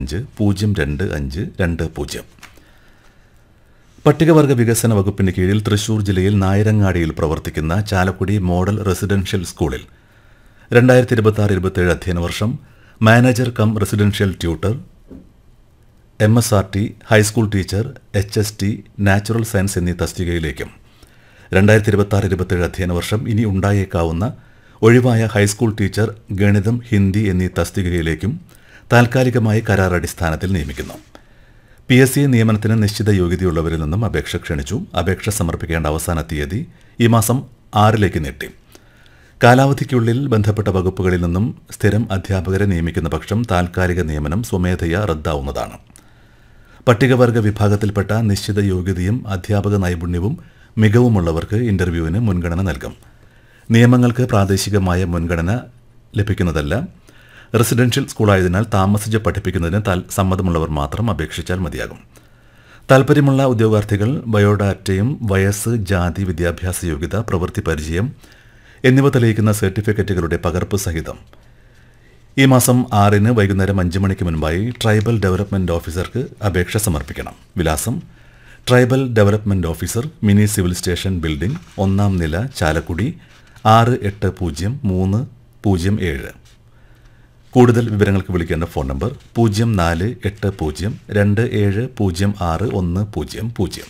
അഞ്ച് പൂജ്യം രണ്ട് അഞ്ച് രണ്ട് പൂജ്യം പട്ടികവർഗ വികസന വകുപ്പിന് കീഴിൽ തൃശൂർ ജില്ലയിൽ നായരങ്ങാടിയിൽ പ്രവർത്തിക്കുന്ന ചാലക്കുടി മോഡൽ റെസിഡൻഷ്യൽ സ്കൂളിൽ രണ്ടായിരത്തി ഇരുപത്തി ആറ് ഇരുപത്തേഴ് അധ്യയന വർഷം manager cum residential tutor M S R T high school teacher H S T natural science എന്നീ തസ്തികയിലേക്കും രണ്ടായിരത്തി ഇരുപത്തി ആറ് ഇരുപത്തേഴ് അധ്യയന വർഷം ഇനി ഉണ്ടായേക്കാവുന്ന ഒഴിവായ ഹൈസ്കൂൾ ടീച്ചർ ഗണിതം ഹിന്ദി എന്നീ തസ്തികയിലേക്കും താൽക്കാലികമായി കരാർ അടിസ്ഥാനത്തിൽ നിയമിക്കുന്നു പി എസ് സി നിയമനത്തിന് നിശ്ചിത യോഗ്യതയുള്ളവരിൽ നിന്നും അപേക്ഷ ക്ഷണിച്ചു അപേക്ഷ സമർപ്പിക്കേണ്ട അവസാന തീയതി ഈ മാസം ആറിലേക്ക് നീട്ടി കാലാവധിക്കുള്ളിൽ ബന്ധപ്പെട്ട വകുപ്പുകളിൽ നിന്നും സ്ഥിരം അധ്യാപകരെ നിയമിക്കുന്ന പക്ഷം താൽക്കാലിക നിയമനം സ്വമേധയാ റദ്ദാവുന്നതാണ് പട്ടികവർഗ വിഭാഗത്തിൽപ്പെട്ട നിശ്ചിത യോഗ്യതയും അധ്യാപക നൈപുണ്യവും മികവുമുള്ളവർക്ക് ഇന്റർവ്യൂവിന് മുൻഗണന നൽകും നിയമങ്ങൾക്ക് പ്രാദേശികമായ മുൻഗണന ലഭിക്കുന്നതല്ല റെസിഡൻഷ്യൽ സ്കൂളായതിനാൽ താമസിച്ച് പഠിപ്പിക്കുന്നതിന് താൽ- സമ്മതമുള്ളവർ മാത്രം അപേക്ഷിച്ചാൽ മതിയാകും താൽപ്പര്യമുള്ള ഉദ്യോഗാർത്ഥികൾ ബയോഡാറ്റയും വയസ്സ് ജാതി വിദ്യാഭ്യാസ യോഗ്യത പ്രവൃത്തി പരിചയം എന്നിവ തെളിയിക്കുന്ന സർട്ടിഫിക്കറ്റുകളുടെ പകർപ്പ് സഹിതം ഈ മാസം ആറിന് വൈകുന്നേരം അഞ്ച് മണിക്ക് മുൻപായി ട്രൈബൽ ഡെവലപ്മെന്റ് ഓഫീസർക്ക് അപേക്ഷ സമർപ്പിക്കണം വിലാസം tribal development officer mini civil station building ഒന്നാം നില ചാലക്കുടി ആറ് എട്ട് പൂജ്യം മൂന്ന് പൂജ്യം ഏഴ് കൂടുതൽ വിവരങ്ങൾക്ക് വിളിക്കേണ്ട ഫോൺ നമ്പർ പൂജ്യം നാല് എട്ട് പൂജ്യം രണ്ട് ഏഴ് പൂജ്യം ആറ് ഒന്ന് പൂജ്യം പൂജ്യം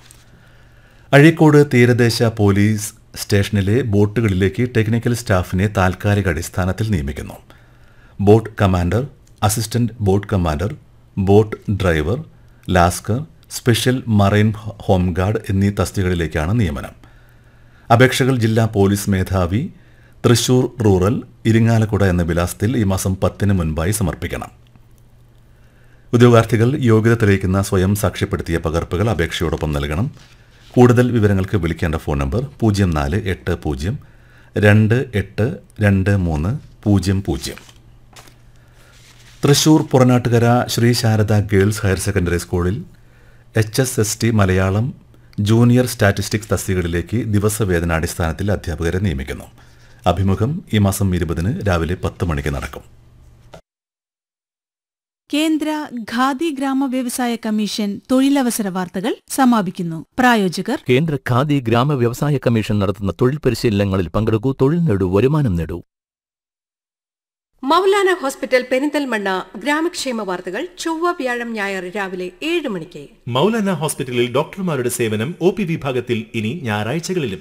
അഴീക്കോട് തീരദേശ പോലീസ് സ്റ്റേഷനിലെ ബോട്ടുകളിലേക്ക് ടെക്നിക്കൽ സ്റ്റാഫിനെ താൽക്കാലിക അടിസ്ഥാനത്തിൽ നിയമിക്കുന്നു boat commander assistant boat commander boat driver ലാസ്കർ സ്പെഷ്യൽ മറൈൻ ഹോം ഗാർഡ് എന്നീ തസ്തികകളിലേക്കാണ് നിയമനം അപേക്ഷകൾ ജില്ലാ പോലീസ് മേധാവി തൃശൂർ റൂറൽ ഇരിങ്ങാലക്കുട എന്ന വിലാസത്തിൽ ഈ മാസം പത്തിന് മുൻപായി സമർപ്പിക്കണം ഉദ്യോഗാർത്ഥികൾ യോഗ്യത തെളിയിക്കുന്ന സ്വയം സാക്ഷ്യപ്പെടുത്തിയ പകർപ്പുകൾ അപേക്ഷയോടൊപ്പം നൽകണം കൂടുതൽ വിവരങ്ങൾക്ക് വിളിക്കേണ്ട ഫോൺ നമ്പർ പൂജ്യം നാല് എട്ട് പൂജ്യം രണ്ട് എട്ട് രണ്ട് മൂന്ന് പൂജ്യം പൂജ്യം Thrissur Puranattukara Sree Sarada girls higher secondary സ്കൂളിൽ H S S T Malayalam junior statistics തസ്തികകളിലേക്ക് ദിവസവേതനാടിസ്ഥാനത്തിൽ അധ്യാപകരെ നിയമിക്കുന്നു അഭിമുഖം ഈ മാസം ഇരുപതിന് രാവിലെ പത്ത് മണിക്ക് നടക്കും കേന്ദ്ര ഖാദി ഗ്രാമ വ്യവസായ കമ്മീഷൻ തൊഴിലവസര വാർത്തകൾ സമാപിക്കുന്നു പ്രായോജകർ കേന്ദ്ര ഖാദി ഗ്രാമ വ്യവസായ കമ്മീഷൻ നടത്തുന്ന തൊഴിൽ പരിശീലനങ്ങളിൽ പങ്കെടുക്കൂ തൊഴിൽ നേടൂ വരുമാനം നേടൂ മൗലാന ഹോസ്പിറ്റൽ പെരിന്തൽമണ്ണ ഗ്രാമക്ഷേമ വാർത്തകൾ ചൊവ്വ വ്യാഴം ഞായർ രാവിലെ ഏഴ് മണിക്ക് മൗലാന ഹോസ്പിറ്റലിൽ ഡോക്ടർമാരുടെ സേവനം ഒ പി വിഭാഗത്തിൽ ഇനി ഞായറാഴ്ചകളിലും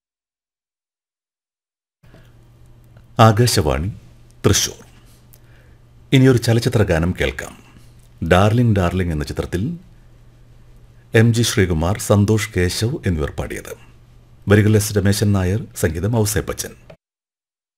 ആകാശവാണി തൃശൂർ ഇനിയൊരു ചലച്ചിത്ര ഗാനം കേൾക്കാം ഡാർലിംഗ് ഡാർലിംഗ് എന്ന ചിത്രത്തിൽ എം ജി ശ്രീകുമാർ സന്തോഷ് കേശവ് എന്നിവർ പാടിയത് വരികൾ എസ് രമേശൻ നായർ സംഗീതം ഔസേപ്പച്ചൻ